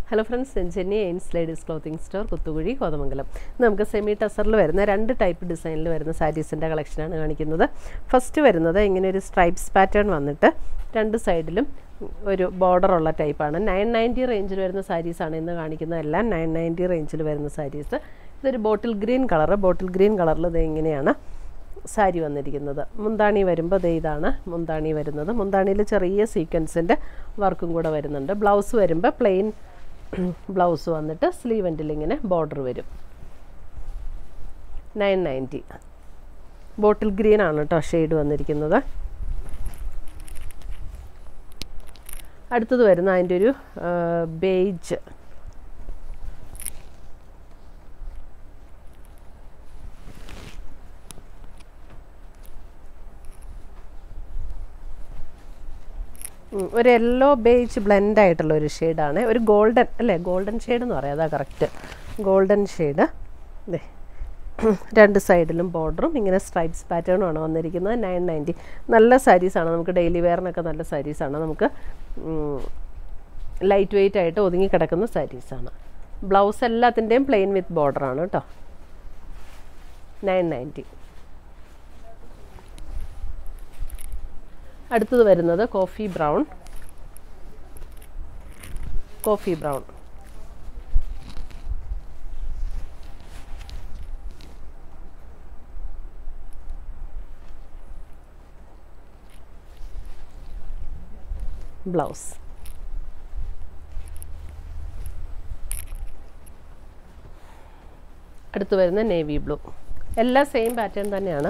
hello friends സെഞ്ചന്നി എയിൻസ് ladies clothing store Kuthukuzhi Kothamangalam ഇന്ന് നമുക്ക് സെമി ടസറിൽ വരുന്ന രണ്ട് ടൈപ്പ് ഡിസൈനിൽ വരുന്ന സാരീസിൻ്റെ കളക്ഷനാണ് കാണിക്കുന്നത് ഫസ്റ്റ് വരുന്നത് ഇങ്ങനെ ഒരു സ്ട്രൈപ്സ് പാറ്റേൺ വന്നിട്ട് രണ്ട് സൈഡിലും ഒരു ബോർഡറുള്ള ടൈപ്പാണ് നയൻ നയൻറ്റി റേഞ്ചിൽ വരുന്ന സാരീസാണ് ഇന്ന് കാണിക്കുന്നതെല്ലാം നയൻ നയൻറ്റി റേഞ്ചിൽ വരുന്ന സാരീസ് ഇതൊരു bottle green colour bottle green കളറിൽ ഇത് ഇങ്ങനെയാണ് സാരി വന്നിരിക്കുന്നത് മുന്താണി വരുമ്പോൾ ദേ ഇതാണ് മുന്താണി വരുന്നത് മുന്താണിയിൽ ചെറിയ സീക്വൻസിൻ്റെ വർക്കും കൂടെ വരുന്നുണ്ട് ബ്ലൗസ് വരുമ്പോൾ പ്ലെയിൻ ബ്ലൗസ് വന്നിട്ട് സ്ലീവ് എൻഡിൽ ഇങ്ങനെ ബോർഡർ വരും നയൻ നയൻറ്റി ബോട്ടിൽ ഗ്രീൻ ആണ് കേട്ടോ ഷെയ്ഡ് വന്നിരിക്കുന്നത് അടുത്തത് വരുന്ന അതിൻ്റെ ഒരു ബേജ് ഒരു യെല്ലോ ബേജ് ബ്ലെൻഡ് ആയിട്ടുള്ള ഒരു ഷെയ്ഡാണ് ഒരു ഗോൾഡൻ അല്ലേ ഗോൾഡൻ ഷെയ്ഡ് എന്ന് പറയാം അതാ കറക്റ്റ് ഗോൾഡൻ ഷെയ്ഡ് അല്ലേ രണ്ട് സൈഡിലും ബോർഡറും ഇങ്ങനെ സ്ട്രൈപ്സ് പാറ്റേണുമാണ് വന്നിരിക്കുന്നത് നയൻ നയൻറ്റി നല്ല സാരീസാണ് നമുക്ക് ഡെയിലി വെയറിനൊക്കെ നല്ല സാരീസാണ് നമുക്ക് ലൈറ്റ് വെയിറ്റ് ആയിട്ട് ഒതുങ്ങി കിടക്കുന്ന സാരീസാണ് ബ്ലൗസ് എല്ലാത്തിൻ്റെയും പ്ലെയിൻ വിത്ത് ബോർഡറാണ് കേട്ടോ നയൻ നയൻറ്റി അടുത്തത് വരുന്നത് coffee brown coffee brown blouse അടുത്ത് വരുന്ന നേവി ബ്ലൂ എല്ലാം സെയിം പാറ്റേൺ തന്നെയാണ്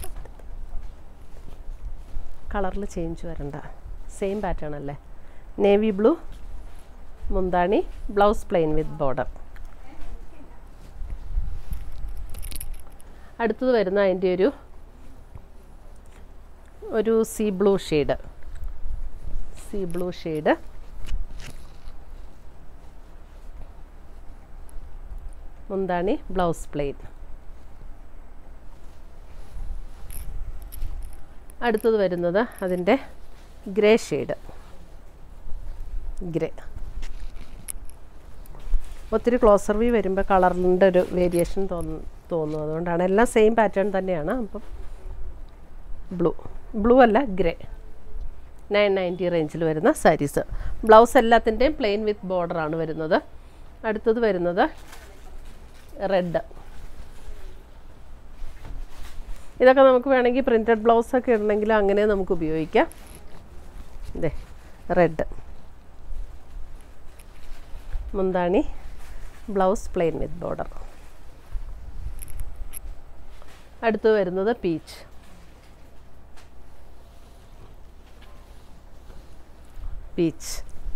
കളറിൽ ചേഞ്ച് വരണ്ട സെയിം പാറ്റേൺ അല്ലേ നേവി ബ്ലൂ മുന്താണി ബ്ലൗസ് പ്ലെയിൻ വിത്ത് ബോർഡർ അടുത്തത് വരുന്ന അതിൻ്റെ ഒരു ഒരു sea blue shade sea blue shade മുന്താണി ബ്ലൗസ് പ്ലെയിൻ അടുത്തത് വരുന്നത് അതിൻ്റെ ഗ്രേ ഷെയ്ഡ് ഗ്രേ ഒത്തിരി ക്ലോസർ വ്യൂ വരുമ്പോൾ കളറിൻ്റെ ഒരു വേരിയേഷൻ തോന്നു തോന്നും അതുകൊണ്ടാണ് എല്ലാം സെയിം പാറ്റേൺ തന്നെയാണ് അപ്പം ബ്ലൂ ബ്ലൂ അല്ല ഗ്രേ നയൻ നയൻറ്റി റേഞ്ചിൽ വരുന്ന സാരീസ് ബ്ലൗസ് എല്ലാത്തിൻ്റെയും പ്ലെയിൻ വിത്ത് ബോർഡറാണ് വരുന്നത് അടുത്തത് വരുന്നത് റെഡ് ഇതൊക്കെ നമുക്ക് വേണമെങ്കിൽ പ്രിൻറ്റഡ് ബ്ലൗസൊക്കെ ഇടണമെങ്കിൽ അങ്ങനെ നമുക്ക് ഉപയോഗിക്കാം ഇതേ റെഡ് മുന്താണി ബ്ലൗസ് പ്ലെയിൻ വിത്ത് ബോർഡർ അടുത്ത് വരുന്നത് പീച്ച് പീച്ച്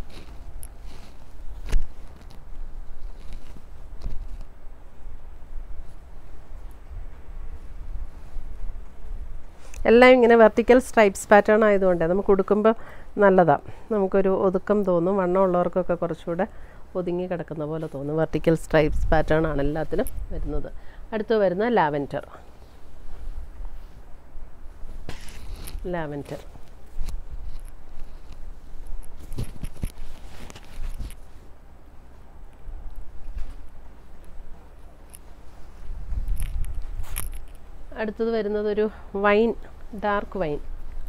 എല്ലാം ഇങ്ങനെ വെർട്ടിക്കൽ സ്ട്രൈപ്സ് പാറ്റേൺ ആയതുകൊണ്ട് നമുക്ക് ഉടുക്കുമ്പോൾ നല്ലതാണ് നമുക്കൊരു ഒതുക്കം തോന്നും വണ്ണമുള്ളവർക്കൊക്കെ കുറച്ചുകൂടെ ഒതുങ്ങി കിടക്കുന്ന പോലെ തോന്നും വെർട്ടിക്കൽ സ്ട്രൈപ്സ് പാറ്റേൺ ആണ് എല്ലാത്തിനും വരുന്നത് അടുത്ത് വരുന്ന ലാവൻറ്റർ ലാവൻറ്റർ അടുത്തത് വരുന്നത് ഒരു wine dark wine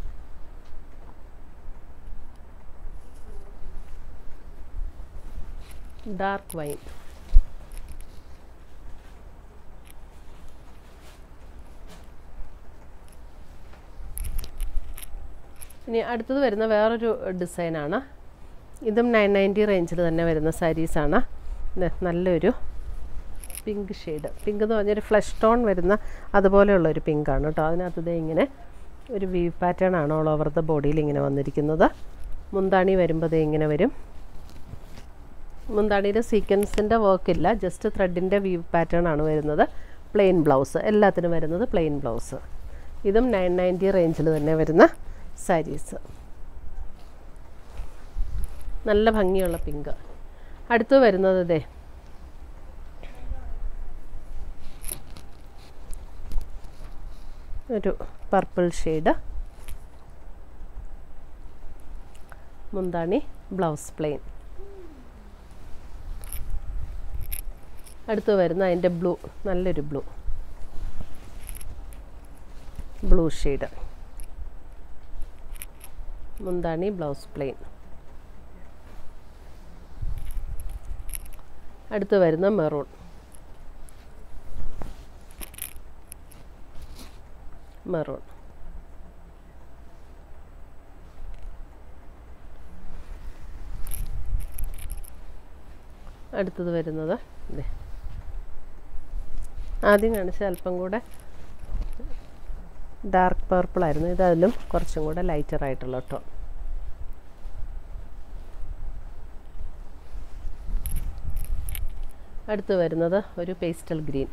dark wine ഇനി അടുത്തത് വരുന്ന വേറൊരു ഡിസൈനാണ് ഇതും നയൻ നയൻറ്റി റേഞ്ചിൽ തന്നെ വരുന്ന സാരീസാണ് നല്ലൊരു പിങ്ക് ഷെയ്ഡ് പിങ്ക് എന്ന് പറഞ്ഞൊരു ഫ്ലഷ് ടോൺ വരുന്ന അതുപോലെയുള്ള ഒരു പിങ്കാണ് കേട്ടോ അതിനകത്ത് ഇതേ ഇങ്ങനെ ഒരു വീവ് പാറ്റേൺ ആണ് ഓൾ ഓവർ ദ ബോഡിയിൽ ഇങ്ങനെ വന്നിരിക്കുന്നത് മുന്താണി വരുമ്പോൾ ഇതേ ഇങ്ങനെ വരും മുന്താണിയുടെ സീക്വൻസിൻ്റെ വർക്കില്ല ജസ്റ്റ് ത്രെഡിൻ്റെ വീവ് പാറ്റേൺ ആണ് വരുന്നത് പ്ലെയിൻ ബ്ലൗസ് എല്ലാത്തിനും വരുന്നത് പ്ലെയിൻ ബ്ലൗസ് ഇതും നയൻ നയൻറ്റി റേഞ്ചിൽ തന്നെ വരുന്ന സാരീസ് നല്ല ഭംഗിയുള്ള പിങ്ക് അടുത്ത് വരുന്നത് ഇതേ ഒരു പർപ്പിൾ ഷെയ്ഡ് മുന്താണി ബ്ലൗസ് പ്ലെയിൻ അടുത്ത് വരുന്ന അതിൻ്റെ ബ്ലൂ നല്ലൊരു ബ്ലൂ ബ്ലൂ ഷെയ്ഡ് മുന്താണി ബ്ലൗസ് പ്ലെയിൻ അടുത്ത് വരുന്ന മെറൂൺ മെറൂൺ അടുത്തത് വരുന്നത് ഇതേ ആദ്യം കാണിച്ച അല്പം കൂടെ ഡാർക്ക് പർപ്പിൾ ആയിരുന്നു ഇത് അതിലും കുറച്ചും കൂടെ ലൈറ്റർ ആയിട്ടുള്ള ടോൺ അടുത്ത് വരുന്നത് ഒരു പേസ്റ്റൽ ഗ്രീൻ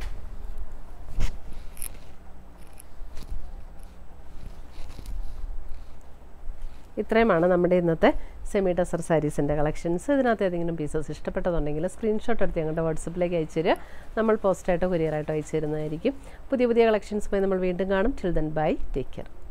ഇത്രയുമാണ് നമ്മുടെ ഇന്നത്തെ സെമി ടസർ സാരീസിൻ്റെ കളക്ഷൻസ് ഇതിനകത്ത് ഏതെങ്കിലും പീസസ് ഇഷ്ടപ്പെട്ടതുണ്ടെങ്കിൽ സ്ക്രീൻഷോട്ട് എടുത്ത് ഞങ്ങളുടെ വാട്സപ്പിലേക്ക് അയച്ചു തരിക നമ്മൾ പോസ്റ്റായിട്ടോ കൊറിയറായിട്ടോ അയച്ചു തരുന്നതായിരിക്കും പുതിയ പുതിയ കളക്ഷൻസുമായി നമ്മൾ വീണ്ടും കാണും till then bye take care